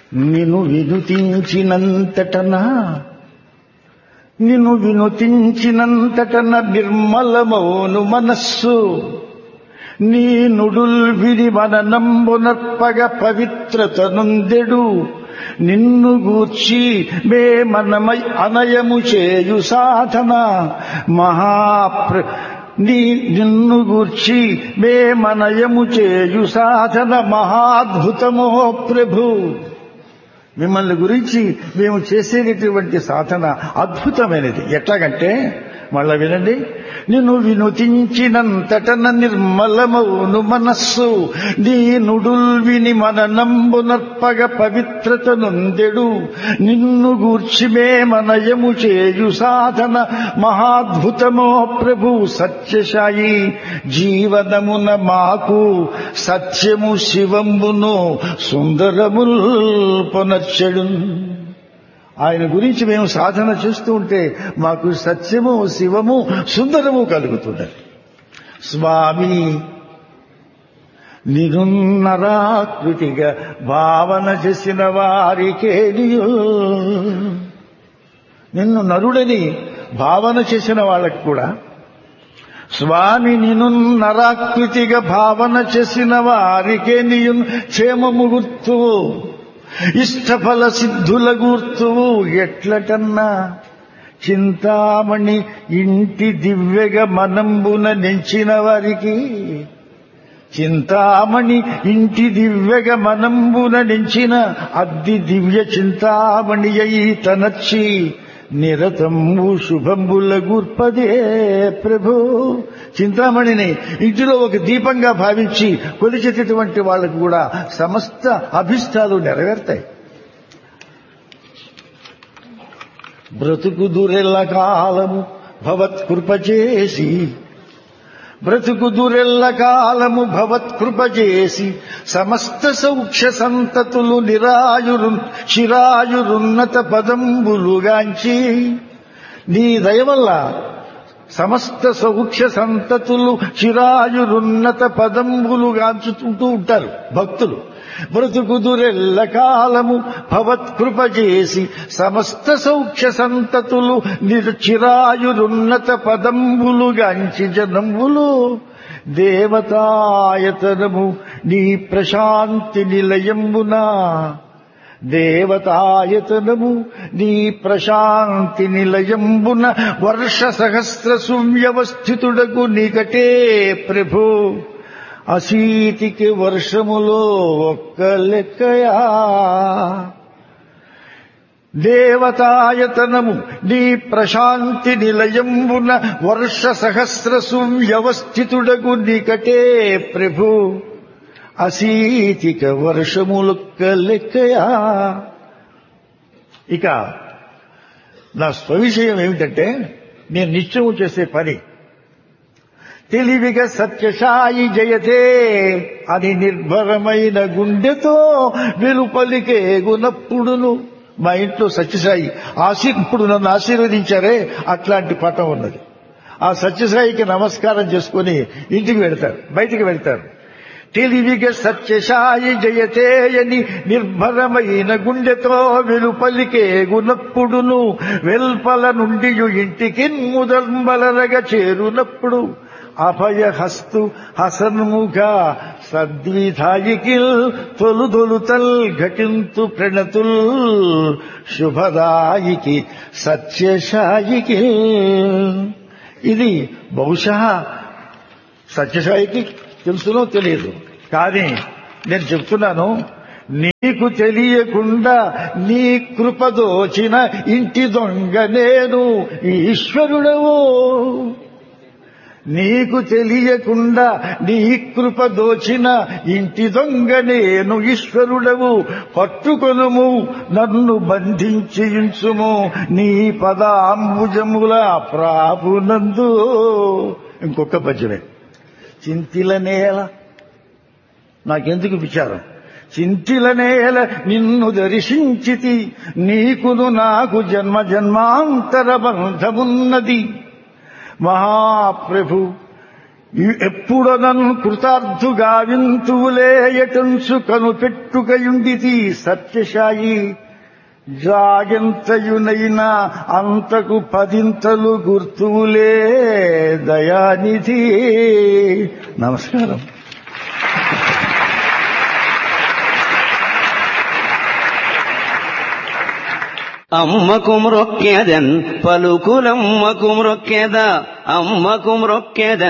నిన్ను వినుతించినంతటనా నిన్ను వినుతించినంతటన నిర్మలమౌను మనస్సు నీ నుడుల్ విని మననంబునర్పగ పవిత్రత నొందెడు నిన్ను గూర్చి మే మనమై అనయము చేయు సాధన మహాప్ర నీ నిన్ను గూర్చి మే మనయము చేయు సాధన మహాద్భుతమో ప్రభు మిమ్మల్ని గురించి మేము చేసేటటువంటి సాధన అద్భుతమైనది ఎట్లాగంటే మళ్ళా వినండి నిన్ను వినుతించినంతటన నిర్మలమౌను మనస్సు నీ నుడుల్ విని మన నంబునర్పగ పవిత్రత నొందెడు నిన్ను గూర్చిమే మనయము చేయు సాధన మహాద్భుతమో ప్రభు సత్యశాయి జీవనమున మాకు సత్యము శివంబును సుందరముల్ పొనర్చెడు ఆయన గురించి మేము సాధన చేస్తూ ఉంటే మాకు సత్యము శివము సుందరము కలుగుతున్నది స్వామి నిరున్నరాకృతిగా భావన చేసిన వారికే నిన్ను నరుడని భావన చేసిన వాళ్ళకి కూడా స్వామి నిన్ను నరాకృతిగా భావన చేసిన వారికే నీయు క్షేమము గుర్తువు ఇష్టఫల సిద్ధుల గుర్తువు ఎట్లటన్నా చింతామణి ఇంటి దివ్యగా మనంబున నెంచిన వారికి చింతామణి ఇంటి దివ్యగా మనంబున నెంచిన అద్ది దివ్య చింతామణి అయి తనచ్చి నిరతంబు శుభంబుల గుర్పదే ప్రభు చింతామణిని ఇంటిలో ఒక దీపంగా భావించి కొలిచేటటువంటి వాళ్ళకు కూడా సమస్త అభిష్టాలు నెరవేరుతాయి బ్రతుకు దురెల్ల కాలము భవత్కృప చేసి బ్రతుకు దురెల్ల కాలము భవత్కృప చేసి సమస్త సౌఖ్య సంతతులు నిరాయురు చిరాయురున్నత పదంబులుగాంచి నీ దయ వల్ల సమస్త సౌఖ్య సంతతులు చిరాయురున్నత పదంబులుగాంచుతుంటూ ఉంటారు భక్తులు బ్రతుకు దురెల్ల కాలము భవత్కృప చేసి సమస్త సౌఖ్య సంతతులు చిరాయురున్నత పదంబులుగాంచి జనంబులు దేవతాయతనము నీ ప్రశాంతి నిలయంబునా దేవతాయతనము నీ ప్రశాంతి నిలయంబున వర్ష సహస్ర సువ్యవస్థితుడకు నికటే ప్రభు అశీతికి వర్షములో ఒక్క లెక్కయా దేవతాయతనము నీ ప్రశాంతి నిలయంబున వర్ష సహస్ర సువ్యవస్థితుడకు నికటే ప్రభు అశీతిక వర్షములొక్క లెక్కయా ఇక నా స్వవిషయం ఏమిటంటే నేను నిత్యము చేసే పని తెలివిగా సత్యసాయి జయతే అని నిర్భరమైన గుండెతో వెలుపలికే గునప్పుడును మా ఇంట్లో సత్యసాయి ఆశీ ఇప్పుడు నన్ను ఆశీర్వదించారే అట్లాంటి పటం ఉన్నది ఆ సత్యసాయికి నమస్కారం చేసుకుని ఇంటికి వెళ్తారు బయటికి వెళ్తారు తెలివిగా సత్యసాయి జయతేయని నిర్భరమైన గుండెతో వెలుపలికే గునప్పుడును వెల్పల నుండి ఇంటికి ముదల్మలరగా చేరునప్పుడు అభయహస్తు హసన్ముఖ సద్విధాయికిల్ తొలుదొలుతల్ ఘటింతు ప్రణతుల్ శుభదాయికి సత్యసాయికి ఇది బహుశా సత్యసాయికి తెలుసునో తెలియదు కానీ నేను చెప్తున్నాను నీకు తెలియకుండా నీ కృపదోచిన ఇంటి దొంగ నేను ఈశ్వరుడవు నీకు తెలియకుండా నీ కృప దోచిన ఇంటి దొంగ నేను ఈశ్వరుడవు పట్టుకొనుము నన్ను బంధించియుంచుము నీ పదాంబుజముల ప్రాపునందు ఇంకొక పద్యమే చింతిల నేల నాకెందుకు విచారం చింతిల నేల నిన్ను దర్శించితి నీకును నాకు జన్మ జన్మాంతర బంధమున్నది మహాప్రభు ఎప్పుడనన్ కృతార్థుగా వింతువులే ఎటంచు కనుపెట్టుకయుండితి సత్యశాయి జాగంతయునైనా అంతకు పదింతలు గుర్తువులే దయానిధి నమస్కారం అమ్మకు మ్రొక్కెదన్ పలుకులమ్మకు మ్రొక్కెద అమ్మకు మ్రొక్కెదన్